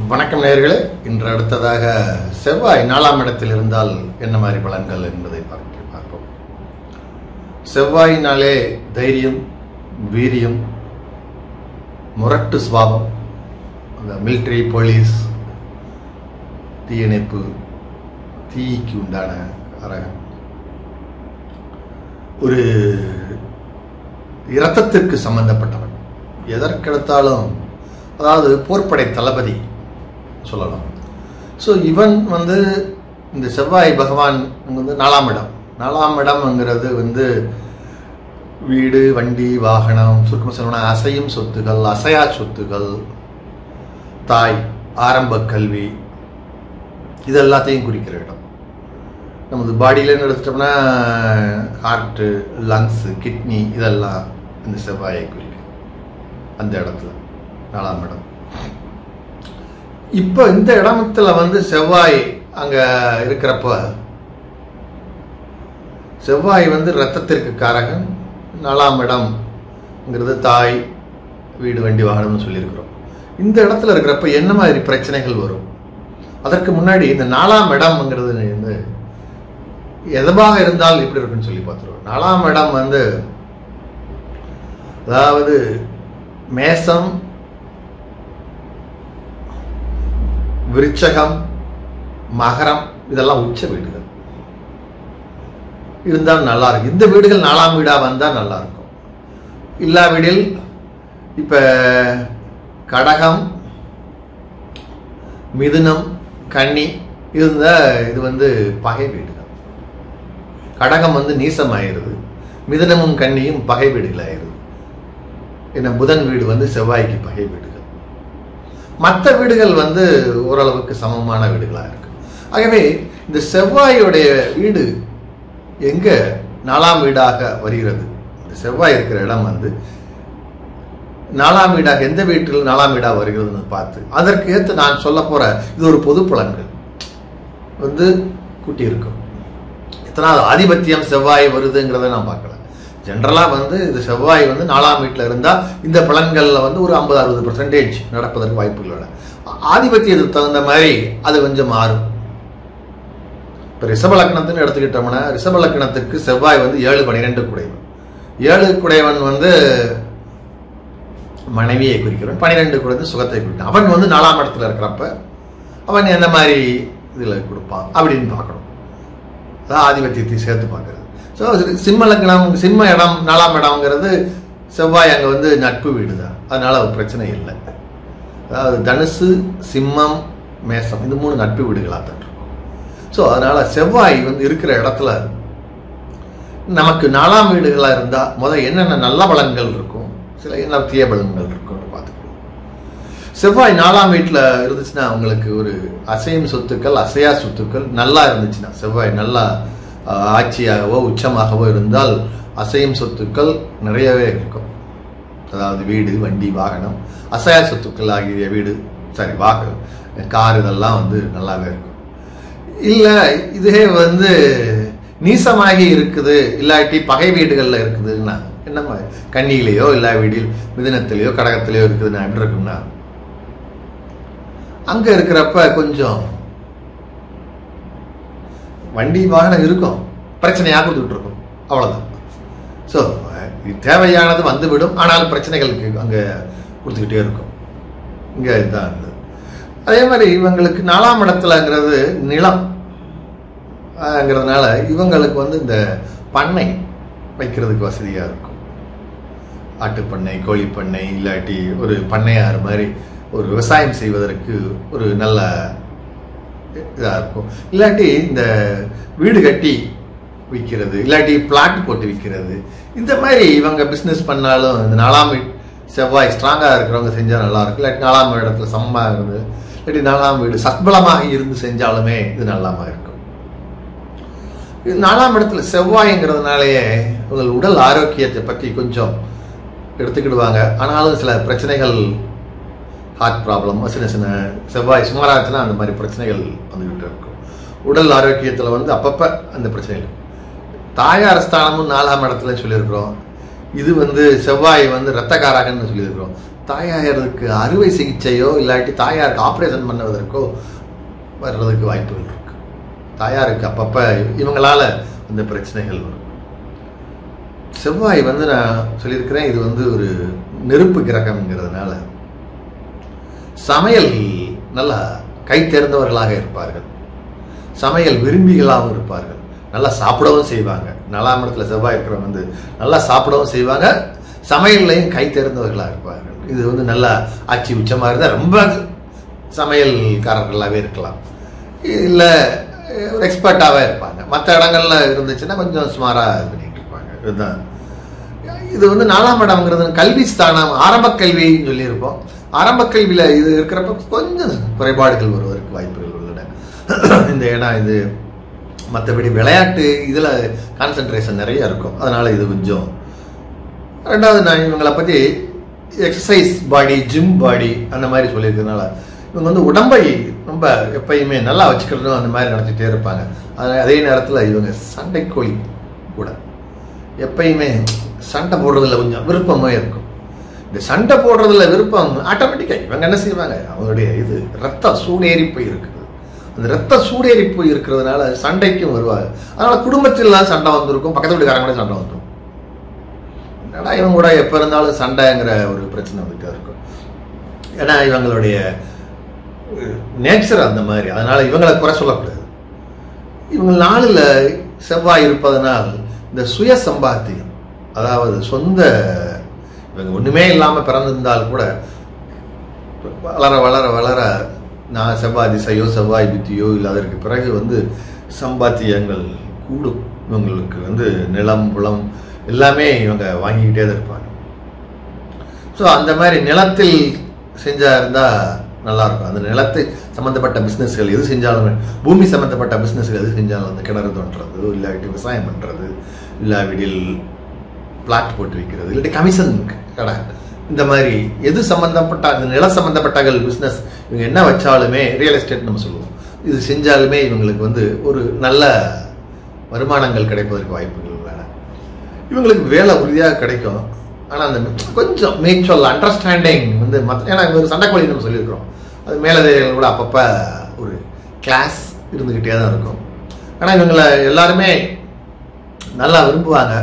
வணக்கம் நேயர்களே இன்று அடுத்ததாக செவ்வாய் நாலாம் இடத்தில் இருந்தால் என்ன மாதிரி பலன்கள் என்பதை பார்க்க பார்ப்போம் செவ்வாயினாலே தைரியம் வீரியம் முரட்டு சுவாபம் அந்த மிலிட்ரி போலீஸ் தீயணைப்பு தீக்கு உண்டான அரகம் ஒரு இரத்தத்திற்கு சம்பந்தப்பட்டவன் எதற்கெடுத்தாலும் அதாவது போர்ப்படை தளபதி சொல்லலாம் ஸோ இவன் வந்து இந்த செவ்வாய் பகவான் வந்து நாலாம் இடம் நாலாம் இடம்ங்கிறது வந்து வீடு வண்டி வாகனம் சுருக்கமாக சொல்லணும்னா அசையும் சொத்துகள் அசையா சொத்துகள் தாய் ஆரம்ப கல்வி இது எல்லாத்தையும் குறிக்கிற இடம் நமது பாடியிலன்னு எடுத்துட்டோம்னா ஹார்ட்டு லங்ஸு கிட்னி இதெல்லாம் இந்த செவ்வாயை குறிக்கும் அந்த இடத்துல நாலாம் இடம் இப்போ இந்த இடத்துல வந்து செவ்வாய் அங்க இருக்கிறப்ப செவ்வாய் வந்து ரத்தத்திற்கு காரகன் நாலாம் இடம்ங்கிறது தாய் வீடு வண்டி வாகனம்னு சொல்லியிருக்கிறோம் இந்த இடத்துல இருக்கிறப்ப என்ன மாதிரி பிரச்சனைகள் வரும் அதற்கு முன்னாடி இந்த நாலாம் இடம்ங்கிறது வந்து எதமாக இருந்தால் எப்படி இருக்குன்னு சொல்லி பார்த்துருவோம் நாலாம் இடம் வந்து அதாவது மேசம் விருச்சகம் மகரம் இதெல்லாம் உச்ச வீடுகள் இருந்தால் நல்லா இருக்கும் இந்த வீடுகள் நாலாம் வீடா வந்தா நல்லா இருக்கும் இல்லா வீடில் இப்ப கடகம் மிதுனம் கன்னி இருந்த இது வந்து பகை வீடுகள் கடகம் வந்து நீசமாயிருது மிதுனமும் கன்னியும் பகை வீடுகள் ஆயிருது ஏன்னா புதன் வீடு வந்து செவ்வாய்க்கு பகை வீடுகள் மற்ற வீடுகள் வந்து ஓரளவுக்கு சமமான வீடுகளாக இருக்கு ஆகவே இந்த செவ்வாயுடைய வீடு எங்க நாலாம் வீடாக வருகிறது இந்த செவ்வாய் இருக்கிற இடம் வந்து நாலாம் வீடாக எந்த வீட்டில் நாலாம் வீடாக வருகிறதுன்னு பார்த்து அதற்கு ஏற்று நான் சொல்ல போற இது ஒரு பொது பலன்கள் வந்து கூட்டி இருக்கும் எத்தனாவது ஆதிபத்தியம் செவ்வாய் வருதுங்கிறத நான் பார்க்கல ஜென்ரலாக வந்து இது செவ்வாய் வந்து நாலாம் வீட்டில் இருந்தால் இந்த பலன்களில் வந்து ஒரு ஐம்பது அறுபது பர்சன்டேஜ் நடப்பதற்கு வாய்ப்புகளோட ஆதிபத்தியத்துக்கு தகுந்த மாதிரி அது கொஞ்சம் மாறும் இப்போ ரிஷப லக்னத்துன்னு எடுத்துக்கிட்டோம்னா ரிஷப லக்னத்துக்கு செவ்வாய் வந்து ஏழு பன்னிரெண்டு குடைவன் ஏழு குடைவன் வந்து மனைவியை குறிக்கிறவன் பன்னிரெண்டு குடைந்து சுகத்தை குறிக்கிறான் அவன் வந்து நாலாம் இடத்துல இருக்கிறப்ப அவன் என்ன மாதிரி இதில் கொடுப்பான் அப்படின்னு பார்க்கணும் அதான் ஆதிபத்தியத்தை சேர்த்து பார்க்கறது ஸோ சிம்ம லக்னம் சிம்ம இடம் நாலாம் இடம்ங்கிறது செவ்வாய் அங்கே வந்து நட்பு வீடு தான் அதனால ஒரு பிரச்சனை இல்லை அதாவது தனுசு சிம்மம் மேசம் இந்த மூணு நட்பு வீடுகளாக தான் இருக்கும் ஸோ அதனால செவ்வாய் வந்து இருக்கிற இடத்துல நமக்கு நாலாம் வீடுகளாக இருந்தால் முதல் என்னென்ன நல்ல பலன்கள் இருக்கும் சில என்ன தீய பலன்கள் இருக்கும்னு பார்த்துக்கணும் செவ்வாய் நாலாம் வீட்டில் இருந்துச்சுன்னா அவங்களுக்கு ஒரு அசையும் சொத்துக்கள் அசையா சொத்துக்கள் நல்லா இருந்துச்சுன்னா செவ்வாய் நல்லா ஆட்சியாகவோ உச்சமாகவோ இருந்தால் அசையும் சொத்துக்கள் நிறையவே இருக்கும் அதாவது வீடு வண்டி வாகனம் அசையா சொத்துக்கள் ஆகிய வீடு சாரி வாகனம் கார் இதெல்லாம் வந்து நல்லாவே இருக்கும் இல்லை இதே வந்து நீசமாகி இருக்குது இல்லாட்டி பகை வீடுகளில் இருக்குதுன்னா என்ன கன்னியிலேயோ இல்லா வீடில் மிதனத்திலேயோ கடகத்திலேயோ இருக்குதுன்னா எப்படி இருக்கும்னா அங்க இருக்கிறப்ப கொஞ்சம் வண்டி வாகனம் இருக்கும் பிரச்சனையாக கொடுத்துட்டு இருக்கும் அவ்வளவுதான் ஸோ தேவையானது வந்துவிடும் ஆனால் பிரச்சனைகளுக்கு அங்கே கொடுத்துக்கிட்டே இருக்கும் இங்கே இதுதான் அதே மாதிரி இவங்களுக்கு நாலாம் இடத்துலங்கிறது நிலம் ங்கிறதுனால இவங்களுக்கு வந்து இந்த பண்ணை வைக்கிறதுக்கு வசதியாக இருக்கும் ஆட்டுப்பண்ணை கோழிப்பண்ணை இல்லாட்டி ஒரு பண்ணையார் மாதிரி ஒரு விவசாயம் செய்வதற்கு ஒரு நல்ல இதாக இருக்கும் இல்லாட்டி இந்த வீடு கட்டி விற்கிறது இல்லாட்டி பிளாட் போட்டு விற்கிறது இந்த மாதிரி இவங்க பிஸ்னஸ் பண்ணாலும் இந்த நாலாம் செவ்வாய் ஸ்ட்ராங்காக இருக்கிறவங்க செஞ்சால் நல்லா இருக்கும் இல்லாட்டி நாலாம் இடத்துல சமமாக இருந்து இல்லாட்டி நாலாம் வீடு சத்பலமாக இருந்து செஞ்சாலுமே இது நல்லாம இருக்கும் இது நாலாம் இடத்துல செவ்வாய்ங்கிறதுனாலேயே உங்கள் உடல் ஆரோக்கியத்தை பற்றி கொஞ்சம் எடுத்துக்கிடுவாங்க ஆனாலும் சில பிரச்சனைகள் ஹார்ட் ப்ராப்ளம் சின்ன சின்ன செவ்வாய் சுமாராச்சுன்னா அந்த மாதிரி பிரச்சனைகள் வந்துக்கிட்டு இருக்கும் உடல் ஆரோக்கியத்தில் வந்து அப்பப்போ அந்த பிரச்சனைகள் தாயார் ஸ்தானமும் நாலாம் இடத்துல சொல்லியிருக்கிறோம் இது வந்து செவ்வாய் வந்து இரத்தக்காரகன்னு சொல்லியிருக்கிறோம் தாயாருக்கு அறுவை சிகிச்சையோ இல்லாட்டி தாயாருக்கு ஆப்ரேஷன் பண்ணுவதற்கோ வர்றதுக்கு வாய்ப்புகள் இருக்கு தாயாருக்கு அப்பப்போ இவங்களால இந்த பிரச்சனைகள் வரும் செவ்வாய் வந்து நான் சொல்லியிருக்கிறேன் இது வந்து ஒரு நெருப்பு கிரகம்ங்கிறதுனால சமையல் நல்லா கை தேர்ந்தவர்களாக இருப்பார்கள் சமையல் விரும்பிகளாகவும் இருப்பார்கள் நல்லா சாப்பிடவும் செய்வாங்க நாலாம் இடத்துல செவ்வாய் இருக்கிறவங்க வந்து நல்லா சாப்பிடவும் செய்வாங்க சமையல்லையும் கை தேர்ந்தவர்களாக இருப்பார்கள் இது வந்து நல்லா ஆட்சி உச்சமாக இருந்தால் ரொம்ப சமையல்காரர்களாகவே இருக்கலாம் இல்லை ஒரு எக்ஸ்பர்ட்டாகவே இருப்பாங்க மற்ற இடங்கள்ல இருந்துச்சுன்னா கொஞ்சம் சுமாராக இது பண்ணிட்டு இருப்பாங்க இதுதான் இது வந்து நாலாம் இடம்ங்கிறது கல்வி ஸ்தானம் ஆரம்ப கல்வின்னு சொல்லியிருப்போம் ஆரம்ப கல்வியில் இது இருக்கிறப்ப கொஞ்சம் குறைபாடுகள் வருவதற்கு வாய்ப்புகள் உள்ளன இந்த இடம் இது மற்றபடி விளையாட்டு இதில் கான்சென்ட்ரேஷன் நிறைய இருக்கும் அதனால இது கொஞ்சம் ரெண்டாவது நான் இவங்களை பற்றி எக்ஸசைஸ் பாடி ஜிம் பாடி அந்த மாதிரி சொல்லியிருக்கிறதுனால இவங்க வந்து உடம்பை ரொம்ப எப்பயுமே நல்லா வச்சுக்கணும் அந்த மாதிரி நினச்சிட்டே இருப்பாங்க அது அதே நேரத்தில் இவங்க சண்டைக்கோழி கூட எப்பயுமே சண்டை போடுறதுல கொஞ்சம் விருப்பமே இருக்கும் இந்த சண்டை போடுறதுல விருப்பம் ஆட்டோமேட்டிக்காக இவங்க என்ன செய்வாங்க அவங்களுடைய இது ரத்த சூடேறி போய் இருக்குது அந்த ரத்த சூடேறி போய் இருக்கிறதுனால சண்டைக்கும் வருவாங்க அதனால குடும்பத்திலாம் சண்டை வந்திருக்கும் பக்கத்து வீட்டுக்காரங்க கூட சண்டை வந்துடும் என்னடா இவங்க கூட எப்போ இருந்தாலும் சண்டைங்கிற ஒரு பிரச்சனை வந்துட்டே இருக்கும் ஏன்னா இவங்களுடைய நேச்சர் அந்த மாதிரி அதனால இவங்களை குறை சொல்லக்கூடாது இவங்க நாளில் செவ்வாய் இருப்பதனால் இந்த சுய சம்பாத்தியம் அதாவது சொந்த இவங்க ஒண்ணுமே இல்லாம பிறந்திருந்தால் கூட வளர வளர வளர நான் செவ்வாய் திசையோ செவ்வாய் புத்தியோ இல்லை அதற்கு பிறகு வந்து சம்பாத்தியங்கள் கூடும் இவங்களுக்கு வந்து நிலம் புலம் எல்லாமே இவங்க வாங்கிக்கிட்டே தான் இருப்பாங்க ஸோ அந்த மாதிரி நிலத்தில் செஞ்சா இருந்தா நல்லா இருக்கும் அந்த நிலத்தை சம்மந்தப்பட்ட பிஸ்னஸ்கள் எது செஞ்சாலும் பூமி சம்மந்தப்பட்ட பிஸ்னஸ்கள் எது செஞ்சாலும் அந்த கிணறு தோன்றது இல்லாட்டி விவசாயம் பண்ணுறது இல்லாவிடில் பிளாட் போட்டு விற்கிறது இல்லாட்டி கமிஷன் கடை இந்த மாதிரி எது சம்மந்தப்பட்ட அந்த நில சம்மந்தப்பட்டகள் பிஸ்னஸ் இவங்க என்ன வச்சாலுமே ரியல் எஸ்டேட் நம்ம சொல்லுவோம் இது செஞ்சாலுமே இவங்களுக்கு வந்து ஒரு நல்ல வருமானங்கள் கிடைப்பதற்கு வாய்ப்புகள் உள்ளன இவங்களுக்கு வேலை உறுதியாக கிடைக்கும் ஆனால் அந்த கொஞ்சம் மியூச்சுவல் அண்டர்ஸ்டாண்டிங் வந்து மற்ற ஏன்னா இவங்க ஒரு சண்டைக்கோழி நம்ம சொல்லியிருக்கிறோம் அது மேலதிகாரிகள் கூட அப்பப்போ ஒரு கிளாஸ் இருந்துக்கிட்டே தான் இருக்கும் ஆனால் இவங்களை எல்லாருமே நல்லா விரும்புவாங்க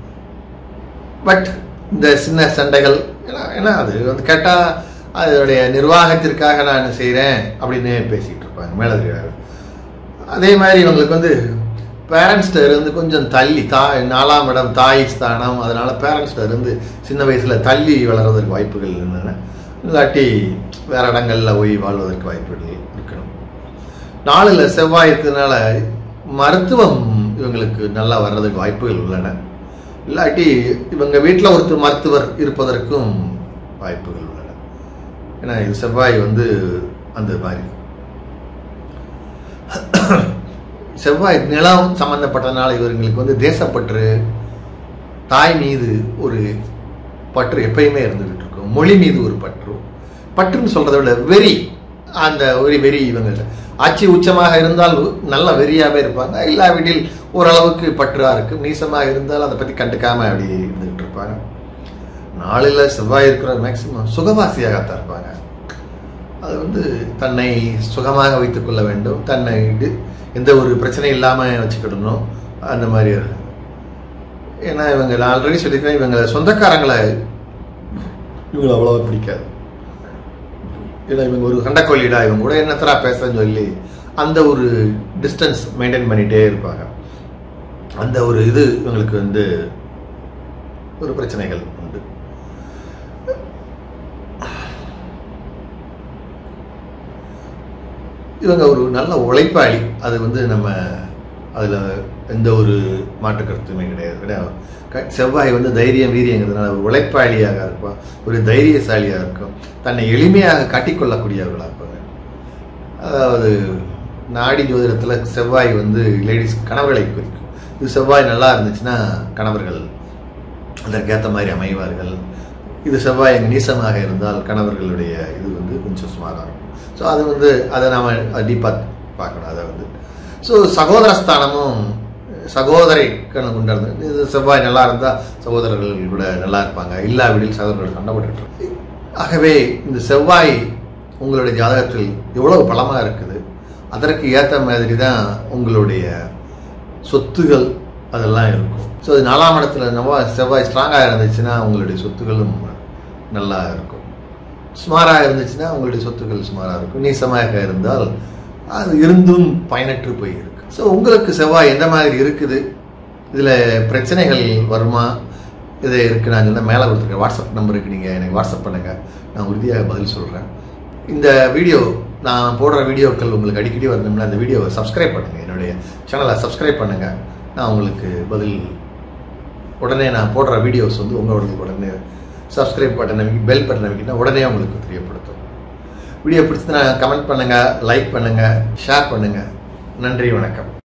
பட் இந்த சின்ன சண்டைகள் ஏன்னா ஏன்னா அது வந்து கேட்டால் அதோடைய நிர்வாகத்திற்காக நான் செய்கிறேன் அப்படின்னு பேசிக்கிட்டு இருப்பாங்க மேலதிகாரிகள் அதே மாதிரி இவங்களுக்கு வந்து பேரண்ட்ஸ்ட இருந்து கொஞ்சம் தள்ளி தாய் நாலாம் இடம் தாய் ஸ்தானம் அதனால பேரண்ட்ஸ்ட இருந்து சின்ன வயசுல தள்ளி வளர்வதற்கு வாய்ப்புகள் இருந்தன இல்லாட்டி வேற இடங்கள்ல போய் வாழ்வதற்கு வாய்ப்புகள் இருக்கணும் நாளில் செவ்வாய் இருக்கிறதுனால மருத்துவம் இவங்களுக்கு நல்லா வர்றதுக்கு வாய்ப்புகள் உள்ளன இல்லாட்டி இவங்க வீட்டில் ஒருத்தர் மருத்துவர் இருப்பதற்கும் வாய்ப்புகள் உள்ளன ஏன்னா இது செவ்வாய் வந்து அந்த மாதிரி செவ்வாய் நிலம் சம்பந்தப்பட்டதுனால இவர்களுக்கு வந்து தேசப்பற்று தாய் மீது ஒரு பற்று எப்பயுமே இருந்துகிட்டு இருக்கும் மொழி மீது ஒரு பற்று பற்றுன்னு சொல்றதை விட வெறி அந்த ஒரு வெறி இவங்கள்ட்ட ஆட்சி உச்சமாக இருந்தால் நல்ல வெறியாவே இருப்பாங்க இல்லாவிடில் ஓரளவுக்கு பற்றா இருக்கும் நீசமாக இருந்தால் அதை பத்தி கண்டுக்காம அப்படி இருந்துகிட்டு இருப்பாங்க நாளில் செவ்வாய் இருக்கிற மேக்சிமம் சுகவாசியாகத்தான் இருப்பாங்க அது வந்து தன்னை சுகமாக வைத்துக் கொள்ள வேண்டும் தன்னை எந்த ஒரு பிரச்சனையும் இல்லாமல் வச்சுக்கிடணும் அந்த மாதிரி இருக்கும் ஏன்னா இவங்க நான் ஆல்ரெடி சொல்லியிருக்கேன் இவங்க சொந்தக்காரங்களை இவங்களை அவ்வளோவா பிடிக்காது ஏன்னா இவங்க ஒரு சண்டைக்கோழிடா இவங்க கூட என்னத்தரா பேசுறேன்னு சொல்லி அந்த ஒரு டிஸ்டன்ஸ் மெயின்டைன் பண்ணிகிட்டே இருப்பாங்க அந்த ஒரு இது இவங்களுக்கு வந்து ஒரு பிரச்சனைகள் உண்டு இவங்க ஒரு நல்ல உழைப்பாளி அது வந்து நம்ம அதில் எந்த ஒரு மாற்று கருத்துமே கிடையாது கிடையாது க- செவ்வாய் வந்து தைரியம் வீரியங்கிறதுனால ஒரு உழைப்பாளியாக இருப்பான் ஒரு தைரியசாலியாக இருக்கும் தன்னை எளிமையாக காட்டிக்கொள்ளக்கூடியவர்களாக இருப்பாங்க அதாவது நாடி ஜோதிடத்தில் செவ்வாய் வந்து லேடிஸ் கணவர்களை குறிக்கும் இது செவ்வாய் நல்லா இருந்துச்சுன்னா கணவர்கள் அதற்கேற்ற மாதிரி அமைவார்கள் இது செவ்வாய் அங்கே நீசமாக இருந்தால் கணவர்களுடைய இது வந்து கொஞ்சம் சுமாராக இருக்கும் ஸோ அது வந்து அதை நாம் டீப்பாக பார்க்கணும் அதை வந்து ஸோ சகோதரஸ்தானமும் சகோதரை கணக்கு உண்டார்ந்து இது செவ்வாய் நல்லா இருந்தால் சகோதரர்கள் கூட நல்லா இருப்பாங்க இல்லாவிடில் சகோதரர்கள் சண்டை போட்டுட்டு இருப்பாங்க. ஆகவே இந்த செவ்வாய் உங்களுடைய ஜாதகத்தில் எவ்வளவு பலமாக இருக்குது அதற்கு ஏற்ற மாதிரி தான் உங்களுடைய சொத்துகள் அதெல்லாம் இருக்கும் ஸோ இது நாலாம் இடத்துல நம்ம செவ்வாய் ஸ்ட்ராங்காக இருந்துச்சுன்னா உங்களுடைய சொத்துகளும் நல்லா இருக்கும் சுமாராக இருந்துச்சுன்னா உங்களுடைய சொத்துக்கள் சுமாராக இருக்கும் நீசமாக இருந்தால் அது இருந்தும் பயனற்று போயிருக்கு ஸோ உங்களுக்கு செவ்வாய் எந்த மாதிரி இருக்குது இதில் பிரச்சனைகள் வருமா இது இருக்குது நான் சொன்ன மேலே கொடுத்துருக்கேன் வாட்ஸ்அப் நம்பருக்கு நீங்கள் எனக்கு வாட்ஸ்அப் பண்ணுங்கள் நான் உறுதியாக பதில் சொல்கிறேன் இந்த வீடியோ நான் போடுற வீடியோக்கள் உங்களுக்கு அடிக்கடி வரணும்னா இந்த வீடியோவை சப்ஸ்கிரைப் பண்ணுங்கள் என்னுடைய சேனலை சப்ஸ்கிரைப் பண்ணுங்கள் நான் உங்களுக்கு பதில் உடனே நான் போடுற வீடியோஸ் வந்து உங்களுக்கு உடனே சப்ஸ்கிரைப் பட்டன் அமைக்கி பெல் பட்டன் அமைக்கிட்டா உடனே உங்களுக்கு தெரியப்படுத்தும் வீடியோ பிடிச்சதுன்னா கமெண்ட் பண்ணுங்கள் லைக் பண்ணுங்கள் ஷேர் பண்ணுங்கள் நன்றி வணக்கம்